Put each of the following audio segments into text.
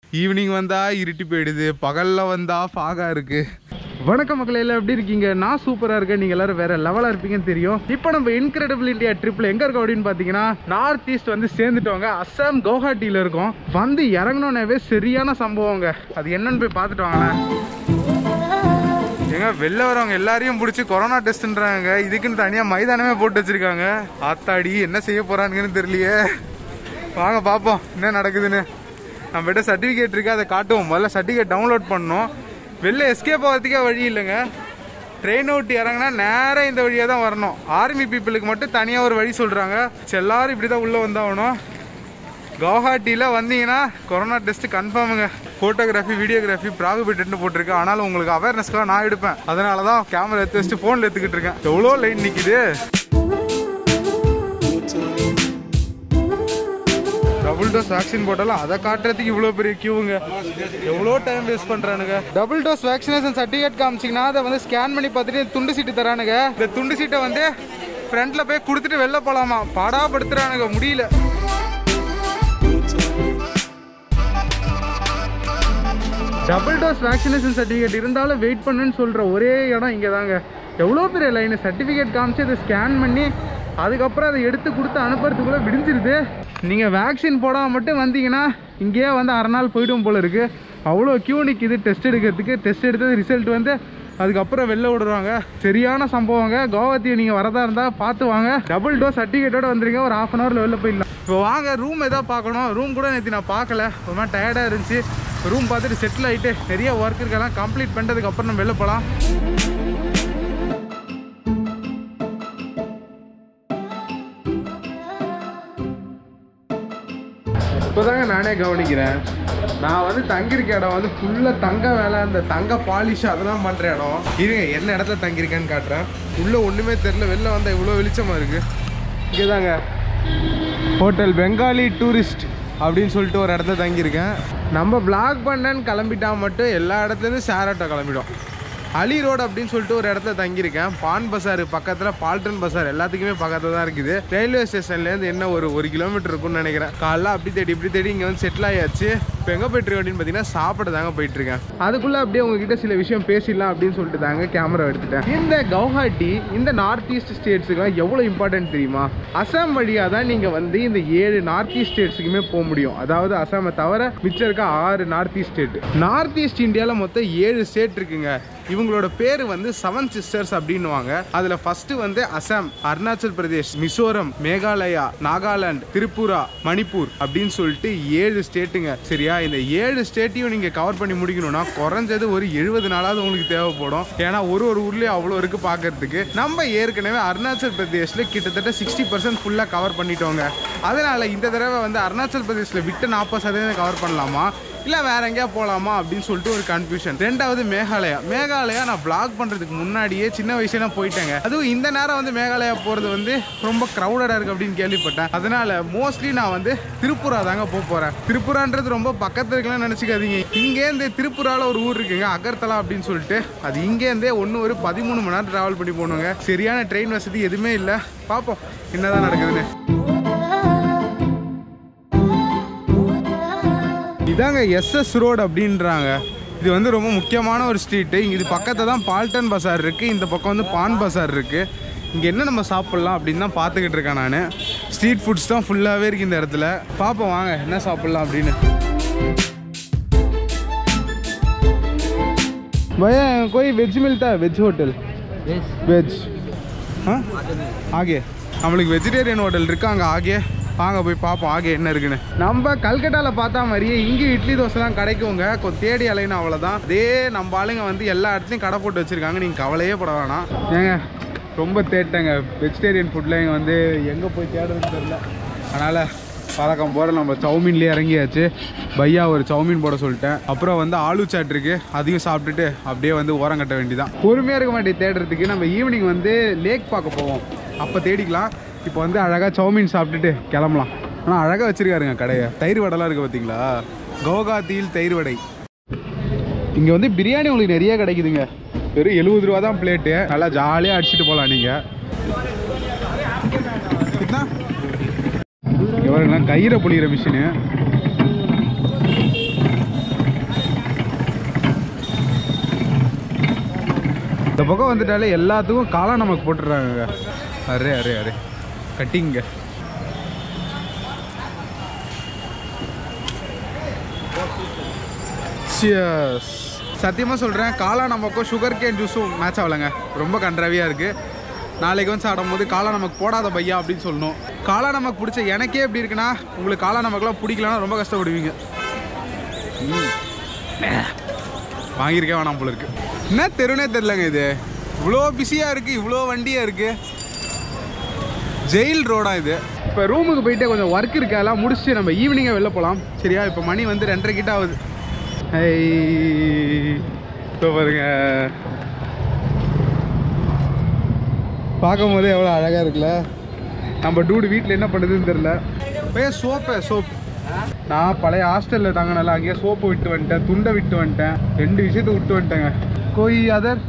Evening வந்தா இருட்டி போயிடுது பகல்ல வந்தா ஃபாகா இருக்கு வணக்கம் மக்களே எல்லாம் எப்படி இருக்கீங்க நான் சூப்பராக இருக்கேன் நீங்கள் எல்லாரும் வேற லெவலாக இருப்பீங்கன்னு தெரியும் இப்போ நம்ம இன்கிரெடிபிள் இந்தியா ட்ரிப்பில் எங்கே இருக்கோம் அப்படின்னு பார்த்தீங்கன்னா நார்த் ஈஸ்ட் வந்து சேர்ந்துட்டோங்க அஸ்ஸாம் கவுஹாட்டியில் இருக்கோம் வந்து இறங்கினோன்னே சரியான சம்பவங்க அது என்னன்னு போய் பார்த்துட்டு வாங்களேன் ஏங்க வெளில வரவங்க எல்லாரையும் பிடிச்சி கொரோனா டெஸ்ட்ன்றாங்க இதுக்குன்னு தனியாக மைதானமே போட்டு வச்சிருக்காங்க ஆத்தாடி என்ன செய்ய போறானுங்கன்னு தெரியலையே வாங்க பார்ப்போம் என்ன நடக்குதுன்னு நம்மகிட்ட சர்டிஃபிகேட் இருக்கு அதை காட்டுவோம் முதல்ல சர்டிஃபிகேட் டவுன்லோட் பண்ணோம் வெளில எஸ்கேப் ஆகிறதுக்கே வழி இல்லைங்க ட்ரெயின் விட்டு இறங்கினா நேராக இந்த வழியாக தான் வரணும் ஆர்மி பீப்புளுக்கு மட்டும் தனியாக ஒரு வழி சொல்கிறாங்க எல்லாரும் இப்படி தான் உள்ளே வந்தாகணும் கவுஹாட்டியில் வந்தீங்கன்னா கொரோனா டெஸ்ட் கன்ஃபார்முங்க ஃபோட்டோகிராஃபி வீடியோகிராஃபி ப்ராகுபேட்னு போட்டிருக்கு ஆனாலும் உங்களுக்கு அவேர்னஸ்க்காக நான் எடுப்பேன் அதனால தான் கேமரா எடுத்து வச்சுட்டு ஃபோனில் எடுத்துக்கிட்டு இருக்கேன் எவ்வளோ லைன் நிற்கிது டபுள் டோஸ் வேக்சின் போட்டாலும் அதை காட்டுறதுக்கு இவ்வளோ பெரிய கியூங்க எவ்வளோ டைம் வேஸ்ட் பண்ணுறானுங்க டபுள் டோஸ் வேக்சினேஷன் சர்டிஃபிகேட் காமிச்சிங்கன்னா அதை வந்து ஸ்கேன் பண்ணி பார்த்துட்டு துண்டு சீட்டு தரானுங்க இந்த துண்டு சீட்டை வந்து ஃப்ரண்ட்ல போய் கொடுத்துட்டு வெளில போலாமா பாடாப்படுத்துறானுங்க முடியல டபுள் டோஸ் வேக்சினேஷன் சர்டிஃபிகேட் இருந்தாலும் வெயிட் பண்ணுன்னு சொல்கிற ஒரே இடம் இங்கே தாங்க எவ்வளோ பெரிய லைன் சர்டிஃபிகேட் காமிச்சு அதை ஸ்கேன் பண்ணி அதுக்கப்புறம் அதை எடுத்து கொடுத்து அனுப்புறதுக்குள்ளே விடிஞ்சிருது நீங்கள் வேக்சின் போடாமல் மட்டும் வந்தீங்கன்னா இங்கேயே வந்து அரை நாள் போய்டும் போல இருக்குது அவ்வளோ கியூ நிற்கிது டெஸ்ட் எடுக்கிறதுக்கு டெஸ்ட் எடுத்தது ரிசல்ட் வந்து அதுக்கப்புறம் வெளில விடுறாங்க சரியான சம்பவங்க கோவாத்தியை நீங்கள் வரதா இருந்தால் பார்த்து வாங்க டபுள் டோஸ் சர்டிஃபிகேட்டோட வந்துருங்க ஒரு ஹாஃப் அன் ஹவரில் வெளில போயிடலாம் இப்போ வாங்க ரூம் எதாவது பார்க்கணும் ரூம் கூட நேற்று நான் பார்க்கல ஒரு மாதிரி டயர்டாக இருந்துச்சு ரூம் பார்த்துட்டு செட்டில் ஆகிட்டு நிறைய ஒர்க் இருக்கெல்லாம் கம்ப்ளீட் பண்ணுறதுக்கு அப்புறம் நம்ம வெளில போகலாம் இப்போதாங்க நானே கவனிக்கிறேன் நான் வந்து தங்கியிருக்க இடம் வந்து ஃபுல்லாக தங்க வேலை அந்த தங்க பாலிஷ் அதெல்லாம் பண்ணுற இடம் இருங்க என்ன இடத்துல தங்கியிருக்கேன்னு காட்டுறேன் உள்ளே ஒன்றுமே தெரில வெளில வந்தால் இவ்வளோ வெளிச்சமாக இருக்குது இங்கே தாங்க ஹோட்டல் பெங்காலி டூரிஸ்ட் அப்படின்னு சொல்லிட்டு ஒரு இடத்துல தங்கியிருக்கேன் நம்ம பிளாக் பண்ணேன்னு கிளம்பிட்டா மட்டும் எல்லா இடத்துலேருந்து ஷேர் ஆட்டோ கிளம்பிடும் அலி ரோடு அப்படின்னு சொல்லிட்டு ஒரு இடத்துல தங்கியிருக்கேன் பான் பசார் பக்கத்தில் பால்டன் பசார் எல்லாத்துக்குமே பக்கத்தில் தான் இருக்குது ரயில்வே ஸ்டேஷன்லேருந்து என்ன ஒரு ஒரு கிலோமீட்டர் இருக்கும்னு நினைக்கிறேன் காலைல அப்படி தேடி இப்படி தேடி இங்கே வந்து செட்டில் ஆயாச்சு இப்போ எங்கே போயிட்டுருக்கேன் அப்படின்னு பார்த்தீங்கன்னா சாப்பிட தாங்க போயிட்டுருக்கேன் அதுக்குள்ளே அப்படியே உங்ககிட்ட சில விஷயம் பேசிடலாம் அப்படின்னு சொல்லிட்டு தாங்க கேமரா எடுத்துட்டேன் இந்த கவுஹாட்டி இந்த நார்த் ஈஸ்ட் ஸ்டேட்ஸுக்குலாம் எவ்வளோ இம்பார்ட்டன்ட் தெரியுமா அசாம் வழியாக தான் நீங்கள் வந்து இந்த ஏழு நார்த் ஈஸ்ட் ஸ்டேட்ஸுக்குமே போக முடியும் அதாவது அசாமை தவிர மிச்சம் இருக்க ஆறு north east state north east இந்தியாவில் மொத்தம் ஏழு ஸ்டேட் இருக்குங்க இவங்களோட பேர் வந்து செவன் சிஸ்டர்ஸ் அப்படின்னுவாங்க அதுல ஃபர்ஸ்ட் வந்து அசாம் அருணாச்சல் பிரதேஷ் மிசோரம் மேகாலயா நாகாலாந்து திரிபுரா மணிப்பூர் அப்படின்னு சொல்லிட்டு ஏழு ஸ்டேட்டுங்க சரியா இந்த ஏழு ஸ்டேட்டையும் நீங்க கவர் பண்ணி முடிக்கணும்னா குறைஞ்சது ஒரு எழுபது நாளாவது உங்களுக்கு தேவைப்படும் ஏன்னா ஒரு ஒரு ஊர்லயும் அவ்வளோ இருக்கு பார்க்கறதுக்கு நம்ம ஏற்கனவே அருணாச்சல் பிரதேஷ்ல கிட்டத்தட்ட சிக்ஸ்டி பர்சன்ட் ஃபுல்லாக கவர் பண்ணிட்டோங்க அதனால இந்த தடவை வந்து அருணாச்சல் பிரதேஷ்ல விட்டு நாற்பது சதவீதம் கவர் பண்ணலாமா இல்லை வேற எங்கேயா போகலாமா அப்படின்னு சொல்லிட்டு ஒரு கன்ஃபியூஷன் ரெண்டாவது மேகாலயா மேகாலயா நான் vlog பண்ணுறதுக்கு முன்னாடியே சின்ன வயசுல போயிட்டேங்க அதுவும் இந்த நேரம் வந்து மேகாலயா போகிறது வந்து ரொம்ப க்ரௌடடாக இருக்குது அப்படின்னு கேள்விப்பட்டேன் அதனால மோஸ்ட்லி நான் வந்து திருப்புரா தாங்க போக போகிறேன் திருப்புரான்றது ரொம்ப பக்கத்தில் இருக்கலாம் நினச்சிக்காதீங்க இங்கேருந்து திருப்புராவில் ஒரு ஊர் இருக்குங்க அகர்தலா அப்படின்னு சொல்லிட்டு அது இங்கேருந்தே ஒன்று ஒரு பதிமூணு மணி நேரம் ட்ராவல் பண்ணி போகணுங்க சரியான ட்ரெயின் வசதி எதுவுமே இல்லை பார்ப்போம் என்னதான் நடக்குதுன்னு இதாங்க எஸ்எஸ் ரோடு அப்படின்றாங்க இது வந்து ரொம்ப முக்கியமான ஒரு ஸ்ட்ரீட்டு இது பக்கத்தில் தான் பால்டன் பசார் இருக்குது இந்த பக்கம் வந்து பான் பசார் இருக்குது இங்கே என்ன நம்ம சாப்பிட்லாம் அப்படின்னு தான் பார்த்துக்கிட்டு இருக்கேன் நான் ஸ்ட்ரீட் ஃபுட்ஸ் தான் ஃபுல்லாகவே இருக்குது இந்த இடத்துல பார்ப்போம் வாங்க என்ன சாப்பிட்லாம் அப்படின்னு भैया कोई वेज मिलता है वेज होटल वेज हाँ आगे நம்மளுக்கு வெஜிடேரியன் ஹோட்டல் இருக்கு அங்கே ஆகிய வாங்க போய் பார்ப்போம் ஆகிய என்ன இருக்குன்னு நம்ம கல்கட்டாவில் பார்த்தா மாதிரியே இங்கே இட்லி தோசைலாம் கிடைக்குங்க கொ- தேடி அலைன்னு அவ்வளோதான் அதே நம்ம ஆளுங்க வந்து எல்லா இடத்துலையும் கடை போட்டு வச்சுருக்காங்க நீங்கள் கவலையே பட வேணாம் ஏங்க ரொம்ப தேட்டங்க வெஜிடேரியன் ஃபுட்டில் இங்கே வந்து எங்கே போய் தேடுறதுன்னு தெரில அதனால் பழக்கம் போகிற நம்ம சௌமீன்லேயே இறங்கியாச்சு பையா ஒரு சௌமீன் போட சொல்லிட்டேன் அப்புறம் வந்து ஆலு சாட் இருக்கு அதையும் சாப்பிட்டுட்டு அப்படியே வந்து ஓரம் கட்ட வேண்டியதான் பொறுமையாக இருக்க மாட்டேன் தேடுறதுக்கு நம்ம ஈவினிங் வந்து லேக் பார்க்க போவோம் அப்போ தேடிக்கலாம் இப்போ வந்து அழகாக சௌமீன் சாப்பிட்டுட்டு கிளம்பலாம் ஆனால் அழகாக வச்சிருக்காருங்க கடையை தயிர் வடைலாம் இருக்குது பார்த்தீங்களா கவுகாத்தியில் தயிர் வடை இங்கே வந்து பிரியாணி உங்களுக்கு நிறைய கிடைக்குதுங்க வெறும் எழுபது ரூபா தான் பிளேட்டு நல்லா ஜாலியாக அடிச்சுட்டு போகலாம் நீங்கள் இவருங்கெல்லாம் கயிறை புளிகிற மிஷினு இந்த பக்கம் வந்துட்டாலே எல்லாத்துக்கும் காளான் நமக்கு போட்டுடுறாங்க அரே அரே அரே கட்டிங்க சியர்ஸ் சத்தியமாக சொல்கிறேன் காளான் நமக்கும் சுகர் கேன் ஜூஸும் மேட்ச் ஆகலைங்க ரொம்ப கன்றாவியாக இருக்குது நாளைக்கு வந்து சாப்பிடும் போது காளான் நமக்கு போடாத பையா அப்படின்னு சொல்லணும் காளான் நமக்கு பிடிச்ச எனக்கே எப்படி இருக்குன்னா உங்களுக்கு காளான் நமக்குலாம் பிடிக்கலன்னா ரொம்ப கஷ்டப்படுவீங்க ம். வாங்கியிருக்கே வேணாம் போல இருக்கு என்ன தெருனே தெரிலங்க இது இவ்வளோ பிஸியாக இருக்குது இவ்வளோ வண்டியாக இருக்குது ஜெயில் ரோடா இது இப்போ ரூமுக்கு போயிட்டு கொஞ்சம் ஒர்க் இருக்கு அதெல்லாம் முடிச்சுட்டு நம்ம ஈவினிங்காக வெளில போகலாம் சரியா இப்போ மணி வந்து ரெண்டரை கிட்ட ஆகுது ஐ இப்போ பாருங்க பார்க்கும் போதே எவ்வளோ அழகாக இருக்குல்ல நம்ம டூடு வீட்டில் என்ன பண்ணுதுன்னு தெரில பையன் சோப்பு சோப் நான் பழைய ஹாஸ்டலில் தாங்கினால அங்கேயே சோப்பு விட்டு வந்துட்டேன் துண்டை விட்டு வந்துட்டேன் ரெண்டு விஷயத்தை விட்டு வந்துட்டேங்க கோய் அதர்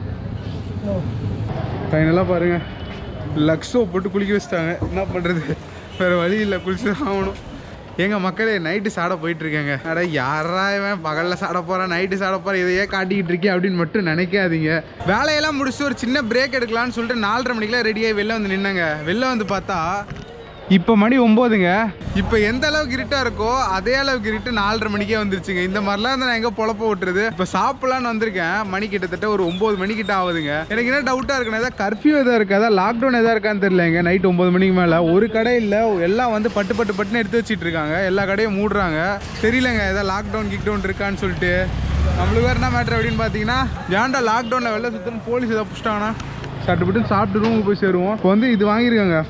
ஃபைனலாக பாருங்க லக்ஸோ போட்டு குளிக்க வச்சிட்டாங்க என்ன பண்ணுறது வேறு வழி இல்லை குளிச்சு தான் ஆகணும் எங்கள் மக்களே நைட்டு சாட போயிட்டு இருக்கேங்க அட யாரா இவன் பகலில் சாட போகிறான் நைட்டு சாட போகிறான் இதையே காட்டிக்கிட்டு இருக்கேன் அப்படின்னு மட்டும் நினைக்காதீங்க வேலையெல்லாம் முடிச்சுட்டு ஒரு சின்ன பிரேக் எடுக்கலாம்னு சொல்லிட்டு நாலரை மணிக்கெலாம் ரெடியாகி வெளில வந்து நின்னாங்க வெளில வந்து பார்த்தா இப்போ மணி ஒம்போதுங்க இப்போ எந்த அளவுக்கு இருட்டாக இருக்கோ அதே அளவுக்கு இருட்டு நாலரை மணிக்கே வந்துருச்சுங்க இந்த மாதிரிலாம் இருந்தால் நான் எங்கே பொழப்ப விட்டுறது இப்போ சாப்பிடலான்னு வந்திருக்கேன் மணி கிட்டத்தட்ட ஒரு ஒம்பது மணிக்கிட்ட ஆகுதுங்க எனக்கு என்ன டவுட்டாக இருக்குன்னா ஏதாவது கர்ஃப்யூ எதாவது இருக்கா ஏதாவது லாக்டவுன் எதாவது இருக்கான்னு தெரியலங்க நைட் ஒம்பது மணிக்கு மேலே ஒரு கடை இல்லை எல்லாம் வந்து பட்டு பட்டு பட்டுன்னு எடுத்து வச்சிட்டு இருக்காங்க எல்லா கடையும் மூடுறாங்க தெரியலங்க ஏதாவது லாக்டவுன் கிக்டவுன் இருக்கான்னு சொல்லிட்டு நம்மளுக்கு வேறு என்ன மேட்ரு அப்படின்னு பார்த்தீங்கன்னா ஏன்டா லாக்டவுனில் வெளில சுத்தணும் போலீஸ் ஏதாவது பிடிச்சிட்டாங்கன்னா சட்டுப்பட்டு சாப்பிட்டு ரூமுக்கு போய் சேருவோம் இப்போ வந்து இது வாங்கியிருக்காங்க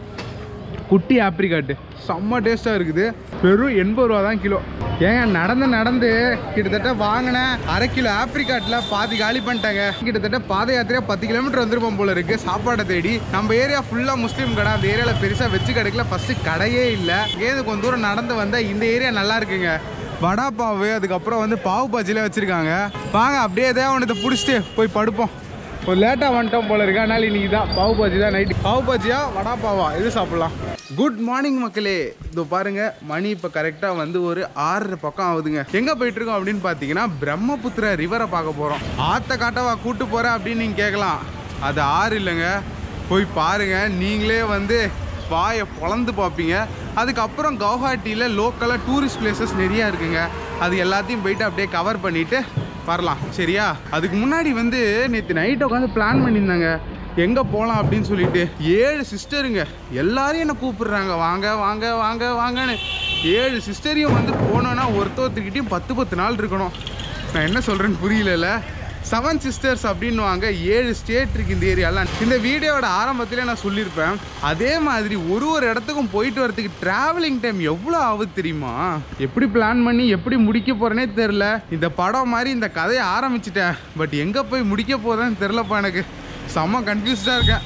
குட்டி ஆப்ரிகாட்டு செம்ம டேஸ்ட்டாக இருக்குது வெறும் எண்பது ரூபா தான் கிலோ ஏங்க நடந்து நடந்து கிட்டத்தட்ட வாங்கினேன் அரை கிலோ ஆப்ரிகாட்டில் பாதி காலி பண்ணிட்டாங்க கிட்டத்தட்ட பாத யாத்திரையாக பத்து கிலோமீட்டர் வந்திருப்போம் போல இருக்கு சாப்பாடை தேடி நம்ம ஏரியா ஃபுல்லாக முஸ்லீம் கடை அந்த ஏரியாவில் பெருசாக வச்சு கிடைக்கல ஃபஸ்ட்டு கடையே இல்லை இங்கேருந்து கொஞ்சம் தூரம் நடந்து வந்தால் இந்த ஏரியா நல்லா இருக்குங்க வடா பாவு அதுக்கப்புறம் வந்து பாவு பாஜிலாம் வச்சுருக்காங்க வாங்க அப்படியே ஏதாவது ஒன்றத்தை பிடிச்சிட்டு போய் படுப்போம் ஒரு லேட்டாக வந்துட்டோம் போல இருக்கு அதனால இன்னைக்கு தான் பாவு பாஜி தான் நைட்டு பாவு பாஜியா வடா பாவா இது சாப்பிடலாம் குட் மார்னிங் மக்களே இதோ பாருங்க மணி இப்போ கரெக்டாக வந்து ஒரு ஆறரை பக்கம் ஆகுதுங்க எங்கே போயிட்டு இருக்கோம் அப்படின்னு பார்த்தீங்கன்னா பிரம்மபுத்திர ரிவரை பார்க்க போகிறோம் ஆத்த காட்டவா கூட்டு போகிறேன் அப்படின்னு நீங்கள் கேட்கலாம் அது ஆறு இல்லைங்க போய் பாருங்க நீங்களே வந்து வாயை பொழந்து பார்ப்பீங்க அதுக்கப்புறம் கவுஹாட்டியில் லோக்கலாக டூரிஸ்ட் பிளேசஸ் நிறையா இருக்குங்க அது எல்லாத்தையும் போயிட்டு அப்படியே கவர் பண்ணிட்டு வரலாம் சரியா அதுக்கு முன்னாடி வந்து நேற்று நைட் உட்காந்து பிளான் பண்ணியிருந்தாங்க எங்கே போகலாம் அப்படின்னு சொல்லிட்டு ஏழு சிஸ்டருங்க எல்லாரையும் என்ன கூப்பிடுறாங்க வாங்க வாங்க வாங்க வாங்கன்னு ஏழு சிஸ்டரையும் வந்து போனோன்னா ஒருத்தொருத்தர்கிட்டையும் பத்து பத்து நாள் இருக்கணும் நான் என்ன சொல்கிறேன்னு புரியலல்ல செவன் சிஸ்டர்ஸ் அப்படின்னுவாங்க ஏழு ஸ்டேட் இருக்கு இந்த ஏரியாலாம் இந்த வீடியோவோட ஆரம்பத்திலே நான் சொல்லியிருப்பேன் அதே மாதிரி ஒரு ஒரு இடத்துக்கும் போயிட்டு வரதுக்கு டிராவலிங் டைம் எவ்வளோ ஆகுது தெரியுமா எப்படி பிளான் பண்ணி எப்படி முடிக்க போறேனே தெரில இந்த படம் மாதிரி இந்த கதையை ஆரம்பிச்சிட்டேன் பட் எங்கே போய் முடிக்க போறேன்னு தெரிலப்பா எனக்கு செம்ம கன்ஃபியூஸ்டாக இருக்கேன்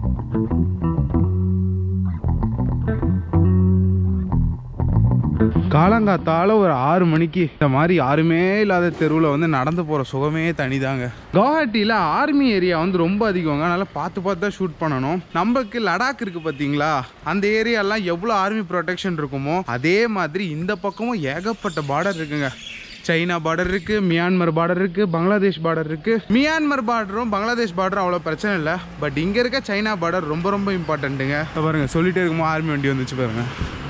காலங்காத்தால ஒரு ஆறு மணிக்கு இந்த மாதிரி யாருமே இல்லாத தெருவில் வந்து நடந்து போகிற சுகமே தனிதாங்க கவுஹாட்டியில் ஆர்மி ஏரியா வந்து ரொம்ப அதிகங்க அதனால பார்த்து பார்த்து தான் ஷூட் பண்ணணும் நமக்கு லடாக் இருக்கு பார்த்தீங்களா அந்த ஏரியாலாம் எவ்வளோ ஆர்மி ப்ரொடெக்ஷன் இருக்குமோ அதே மாதிரி இந்த பக்கமும் ஏகப்பட்ட பார்டர் இருக்குங்க சைனா பார்டர் இருக்கு மியான்மர் பார்டர் இருக்கு பங்களாதேஷ் பார்டர் இருக்கு மியான்மர் பார்டரும் பங்களாதேஷ் பார்டரும் அவ்வளோ பிரச்சனை இல்லை பட் இங்க இருக்க சைனா பார்டர் ரொம்ப ரொம்ப இம்பார்ட்டன்ட்டுங்க பாருங்க சொல்லிட்டே இருக்கும்போது ஆர்மி வண்டி வந்துச்சு பாருங்க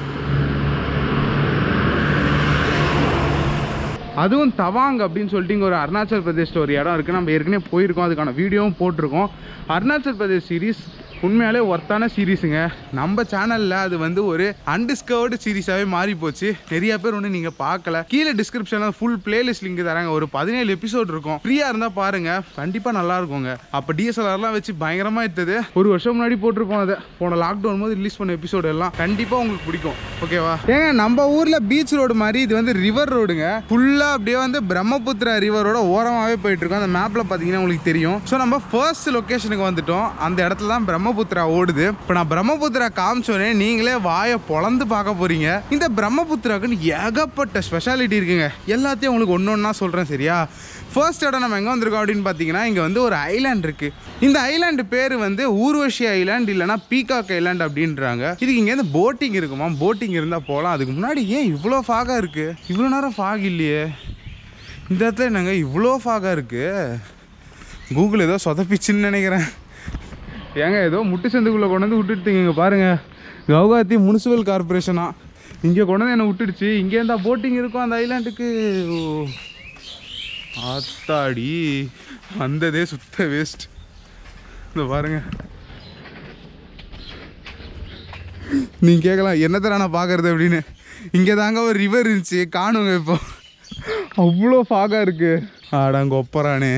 அதுவும் தவாங் அப்படின்னு சொல்லிட்டு இங்கே ஒரு அருணாச்சல் பிரதேஷில் ஒரு இடம் இருக்குது நம்ம ஏற்கனவே போயிருக்கோம் அதுக்கான வீடியோவும் போட்டிருக்கோம் அருணாச்சல் பிரதேஷ் சீரிஸ் உண்மையாலே ஒர்த்தான சீரீஸுங்க நம்ம சேனலில் அது வந்து ஒரு அன்டிஸ்கவர்டு சீரீஸாகவே மாறி போச்சு நிறைய பேர் ஒன்று நீங்கள் பார்க்கல கீழே டிஸ்கிரிப்ஷனில் ஃபுல் பிளேலிஸ்ட் லிங்க் தராங்க ஒரு பதினேழு எபிசோட் இருக்கும் ஃப்ரீயாக இருந்தால் பாருங்க கண்டிப்பாக நல்லா இருக்குங்க அப்போ டிஎஸ்எல்ஆர்லாம் வச்சு பயங்கரமாக எடுத்தது ஒரு வருஷம் முன்னாடி போட்டிருப்போம் அதை போன லாக்டவுன் போது ரிலீஸ் பண்ண எபிசோடு எல்லாம் கண்டிப்பாக உங்களுக்கு பிடிக்கும் ஓகேவா ஏங்க நம்ம ஊரில் பீச் ரோடு மாதிரி இது வந்து ரிவர் ரோடுங்க ஃபுல்லாக அப்படியே வந்து பிரம்மபுத்திரா ரிவரோட ஓரமாகவே போயிட்டு இருக்கோம் அந்த மேப்பில் பார்த்தீங்கன்னா உங்களுக்கு தெரியும் ஸோ நம்ம ஃபர்ஸ்ட் லொக்கேஷனுக்கு வந்துட்டோம் அந்த இடத்துல தான் பிரம்மபுத்திரா ஓடுது இப்போ நான் பிரம்மபுத்திரா காமிச்சோடனே நீங்களே வாயை பொளந்து பார்க்க போறீங்க இந்த பிரம்மபுத்திராக்குன்னு ஏகப்பட்ட ஸ்பெஷாலிட்டி இருக்குங்க எல்லாத்தையும் உங்களுக்கு ஒன்று ஒன்றா சொல்கிறேன் சரியா ஃபர்ஸ்ட் இடம் நம்ம எங்கே வந்திருக்கோம் அப்படின்னு பார்த்தீங்கன்னா இங்கே வந்து ஒரு ஐலாண்ட் இருக்குது இந்த ஐலாண்டு பேர் வந்து ஊர்வஷி ஐலாண்ட் இல்லைனா பீகாக் ஐலாண்ட் அப்படின்றாங்க இதுக்கு இங்கேருந்து போட்டிங் இருக்குமா போட்டிங் இருந்தால் போகலாம் அதுக்கு முன்னாடி ஏன் இவ்வளோ ஃபாகாக இருக்குது இவ்வளோ நேரம் ஃபாக் இல்லையே இந்த இடத்துல என்னங்க இவ்வளோ ஃபாகாக இருக்குது கூகுள் ஏதோ சொதப்பிச்சுன்னு நினைக்கிறேன் ஏங்க ஏதோ முட்டு சந்துக்குள்ளே கொண்டு வந்து விட்டுட்டீங்க இங்கே பாருங்கள் கவுகாத்தி முனிசிபல் கார்பரேஷனா இங்கே கொண்டு வந்து என்னை விட்டுடுச்சு இங்கே இருந்தா போட்டிங் இருக்கும் அந்த ஐலாண்டுக்கு ஓ ஆத்தாடி வந்ததே சுத்த வேஸ்ட் இந்த பாருங்க நீங்கள் கேட்கலாம் என்னத்தர நான் பார்க்கறது அப்படின்னு இங்கே தாங்க ஒரு ரிவர் இருந்துச்சு காணுங்க இப்போ அவ்வளோ ஃபாகாக இருக்கு ஆடாங்க ஒப்பரானே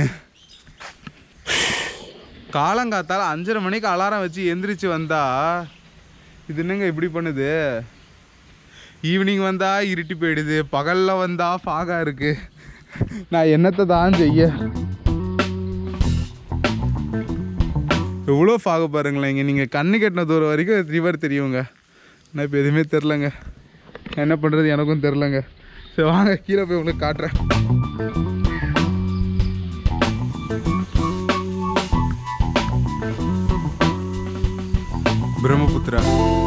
காலங்காத்தால அஞ்சரை மணிக்கு அலாரம் வச்சு எந்திரிச்சு வந்தா இது என்னங்க இப்படி பண்ணுது ஈவினிங் வந்தா இருட்டி போயிடுது பகல்ல வந்தா ஃபாகா இருக்கு நான் என்னத்தை தான் செய்ய எவ்வளோ ஃபாக பாருங்களேன் இங்கே நீங்கள் கண்ணு கட்டின தூரம் வரைக்கும் ரிவர் தெரியுங்க நான் இப்போ எதுவுமே தெரிலங்க என்ன பண்ணுறது எனக்கும் தெரிலங்க சரி வாங்க கீழே போய் உங்களுக்கு காட்டுறேன் பிரம்மபுத்திரா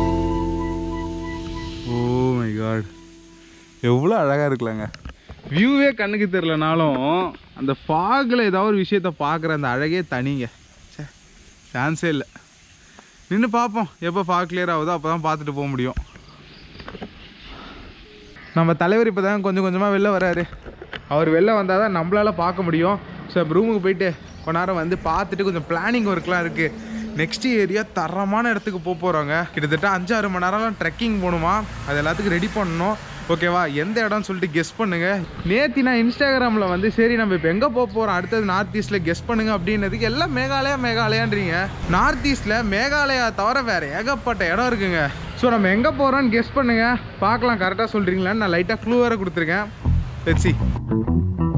ஓ மை காட் எவ்வளோ அழகாக இருக்கலாங்க வியூவே கண்ணுக்கு தெரிலனாலும் அந்த ஃபாகில் ஏதாவது ஒரு விஷயத்த பார்க்குற அந்த அழகே தனிங்க ச்சே சான்ஸே இல்லை நின்று பார்ப்போம் எப்போ ஃபாக் கிளியர் ஆகுதோ அப்போ தான் பார்த்துட்டு போக முடியும் நம்ம தலைவர் இப்போ தான் கொஞ்சம் கொஞ்சமாக வெளில வராரு அவர் வெளில வந்தால் தான் நம்மளால் பார்க்க முடியும் ஸோ இப்போ ரூமுக்கு போயிட்டு கொஞ்ச நேரம் வந்து பார்த்துட்டு கொஞ்சம் பிளானிங் ஒர்க்லாம் இருக்குது நெக்ஸ்ட் ஏரியா தரமான இடத்துக்கு போக போகிறோங்க கிட்டத்தட்ட அஞ்சாறு மணி நேரம்லாம் ட்ரெக்கிங் போகணுமா அது எல்லாத்துக்கும் ரெடி பண்ணணும் ஓகேவா எந்த இடம்னு சொல்லிட்டு கெஸ் பண்ணுங்க நேத்தி நான் இன்ஸ்டாகிராமில் வந்து சரி நம்ம இப்போ எங்கே போக போகிறோம் அடுத்தது நார்த் ஈஸ்ட்டில் கெஸ் பண்ணுங்க அப்படின்னதுக்கு எல்லாம் மேகாலயா மேகாலயான்றீங்க நார்த் ஈஸ்ட்டில் மேகாலயா தவிர வேறு ஏகப்பட்ட இடம் இருக்குங்க ஸோ நம்ம எங்கே போகிறோம்னு கெஸ் பண்ணுங்க பார்க்கலாம் கரெக்டாக சொல்கிறீங்களான்னு நான் லைட்டாக க்ளூ வேறு கொடுத்துருக்கேன் லெட்ஸ் see